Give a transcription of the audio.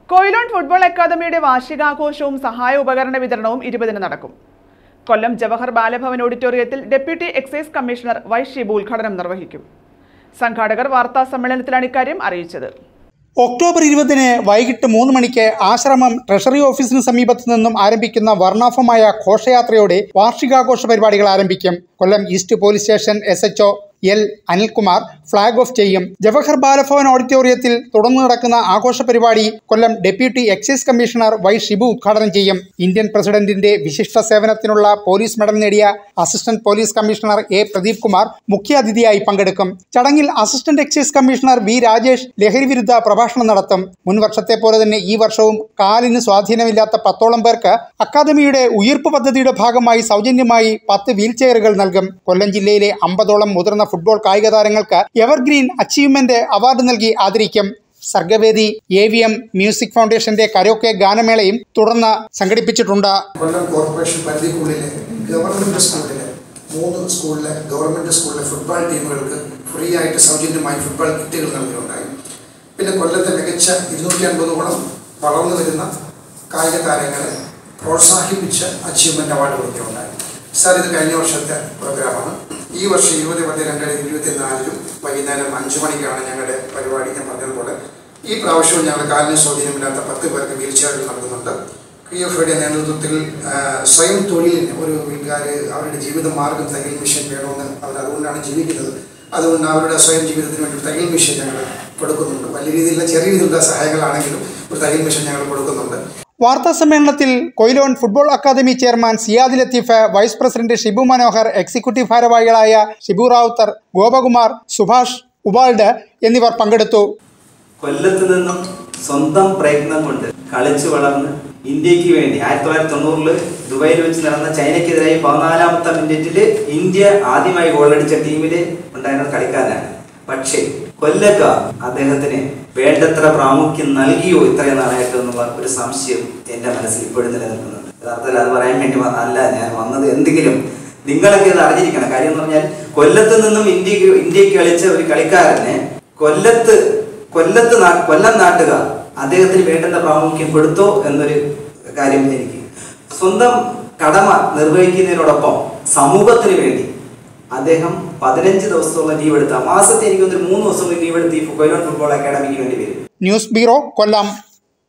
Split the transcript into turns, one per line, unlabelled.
Quilon football അക്കാദമിയുടെ വാർഷികാഘോഷവും സഹായ ഉപകരണ വിതരണവും ഇരുപതിന് നടക്കും കൊല്ലം ജവഹർ ബാലഭവൻ ഓഡിറ്റോറിയത്തിൽ deputy excise commissioner Y Shibu ഉദ്ഘാടനം നിർവഹിക്കും സംഘാടകർ വാർത്താ സമ്മേളനത്തിലാണ് ഇക്കാര്യം അറിയിച്ചത്
ഒക്ടോബർ ഇരുപതിന് വൈകിട്ട് മൂന്ന് മണിക്ക് ആശ്രമം ട്രഷറി ഓഫീസിന് സമീപത്തു നിന്നും ആരംഭിക്കുന്ന വർണ്ണാഭമായ ഘോഷയാത്രയോടെ വാർഷികാഘോഷ പരിപാടികൾ ആരംഭിക്കും Kollam east police station S H O L Anilkumar flag off ചെയ്യും ജവഹർ ബാലഭവൻ ഓഡിറ്റോറിയത്തിൽ തുടർന്നു നടക്കുന്ന ആഘോഷ പരിപാടി Kollam deputy excise commissioner Y Shibu ഉദ്ഘാടനം ചെയ്യും ഇന്ത്യൻ പ്രസിഡന്റിന്റെ വിശിഷ്ട സേവനത്തിനുള്ള പോലീസ് മെഡൽ നേടിയ assistant police commissioner A Pradeep Kumar മുഖ്യാതിഥിയായി പങ്കെടുക്കും ചടങ്ങിൽ assistant excise commissioner V Rajesh ലഹരി വിരുദ്ധ പ്രഭാഷണം നടത്തും മുൻ വർഷത്തെ പോലെ തന്നെ ഈ വർഷവും കാലിന് സ്വാധീനമില്ലാത്ത പത്തോളം പേർക്ക് അക്കാദമിയുടെ ഉയർപ്പ് പദ്ധതിയുടെ ഭാഗമായി സൗജന്യമായി പത്ത് വീൽ ചെയറുകൾ നൽകും കൊല്ലം ജില്ലയിലെ അമ്പതോളം മുതിർന്ന ഫുട്ബോൾ കായിക താരങ്ങൾക്ക് എവർഗ്രീൻ അച്ചീവ്മെന്റ് അവാർഡ് നൽകി ആദരിക്കും Sargavedi A V M music ഫൗണ്ടേഷന്റെ കരോക്കെ ഗാനമേളയും തുടർന്ന് സംഘടിപ്പിച്ചിട്ടുണ്ട്
കൊല്ലം കോർപ്പറേഷൻ പരിധിക്കുള്ളിലെ ഗവൺമെൻറ് സ്കൂളിലെ മൂന്ന് സ്കൂളിലെ ഗവൺമെൻറ് സ്കൂളിലെ ഫുട്ബോൾ ടീമുകൾക്ക് ഫ്രീ ആയിട്ട് സൗജന്യമായി ഫുട്ബോൾ കിറ്റുകൾ നൽകുകയുണ്ടായി പിന്നെ കൊല്ലത്തെ മികച്ച ഇരുന്നൂറ്റി അൻപതോളം വളർന്നു വരുന്ന കായിക താരങ്ങളെ പ്രോത്സാഹിപ്പിച്ച് അച്ചീവ്മെൻ്റ് അവാർഡ് കൊടുക്കുകയുണ്ടായി സാർ ഇത് കഴിഞ്ഞ വർഷത്തെ പ്രോഗ്രാമാണ് ഈ വർഷം ഇരുപത് പത്ത് രണ്ടായിരത്തി ഇരുപത്തി നാലിലും വൈകുന്നേരം അഞ്ച് മണിക്കാണ് ഞങ്ങളുടെ പരിപാടി ഞാൻ പറഞ്ഞതുപോലെ ഈ പ്രാവശ്യവും ഞങ്ങൾ കാലിന് സ്വാധീനമില്ലാത്ത പത്ത് പേർക്ക് വീൽ ചെയറുകൾ നൽകുന്നുണ്ട് പി എഫ് ഐയുടെ നേതൃത്വത്തിൽ ആ, സ്വയം തൊഴിലിന് ഒരു വീട്ടുകാർ അവരുടെ ജീവിത മാർഗം തയ്യൽ മിഷൻ വേണമെന്ന് അവർ അതുകൊണ്ടാണ് ജീവിക്കുന്നത് അതുകൊണ്ട് അവരുടെ സ്വയം ജീവിതത്തിന് വേണ്ടി ഒരു തയ്യൽ മിഷൻ ഞങ്ങൾ കൊടുക്കുന്നുണ്ട് വലിയ രീതിയിലുള്ള ചെറിയ രീതിയിലുള്ള സഹായങ്ങളാണെങ്കിലും ഒരു തയ്യൽ മിഷൻ ഞങ്ങൾ കൊടുക്കുന്നുണ്ട്
വാർത്താ സമ്മേളനത്തിൽ Quilon football academy chairman Siyad Latheef vice president Shibu Manohar executive ഭാരവാഹികളായ ഷിബു റാവുത്തർ ഗോപകുമാർ സുഭാഷ് ഉബാൾഡ് എന്നിവർ പങ്കെടുത്തു
കൊല്ലത്ത് നിന്നും സ്വന്തം പ്രയത്നം കൊണ്ട് കളിച്ചു വളർന്ന് ഇന്ത്യക്ക് വേണ്ടി ആയിരത്തി തൊള്ളായിരത്തി തൊണ്ണൂറില് ദുബായിൽ വെച്ച് നടന്ന ചൈനയ്ക്കെതിരായി പതിനാലാമത്തെ മിനിറ്റില് ഇന്ത്യ ആദ്യമായി ഗോളടിച്ച ടീമില് ഉണ്ടായിരുന്ന കളിക്കാരനാണ് പക്ഷേ കൊല്ലക്കാർ അദ്ദേഹത്തിന് വേണ്ടത്ര പ്രാമുഖ്യം നൽകിയോ ഇത്രയും നാളായിട്ട് എന്നുള്ള ഒരു സംശയം എൻ്റെ മനസ്സിൽ ഇപ്പോഴും നിലനിൽക്കുന്നുണ്ട് യഥാർത്ഥത്തിൽ അത് പറയാൻ വേണ്ടി വന്നല്ല ഞാൻ വന്നത് എന്തെങ്കിലും നിങ്ങളൊക്കെ ഇത് അറിഞ്ഞിരിക്കണം കാര്യം എന്ന് പറഞ്ഞാൽ കൊല്ലത്ത് നിന്നും ഇന്ത്യക്ക് ഇന്ത്യക്ക് കളിച്ച ഒരു കളിക്കാരനെ കൊല്ലത്ത് കൊല്ലത്ത് നാ- കൊല്ലം നാട്ടുകാർ അദ്ദേഹത്തിന് വേണ്ടുന്ന പ്രാമുഖ്യം കൊടുത്തോ എന്നൊരു കാര്യം എനിക്ക് സ്വന്തം കടമ നിർവഹിക്കുന്നതിനോടൊപ്പം സമൂഹത്തിന് വേണ്ടി അദ്ദേഹം പതിനഞ്ച് ദിവസത്തോളം ലീവ് എടുത്ത മാസത്തെ എനിക്കൊന്നൊരു മൂന്ന് ദിവസം ലീവ് എടുത്ത് ഈ കൊയിലോൺ ഫുട്ബോൾ അക്കാഡമിക്ക് വേണ്ടി വരും
ന്യൂസ് ബ്യൂറോ കൊല്ലം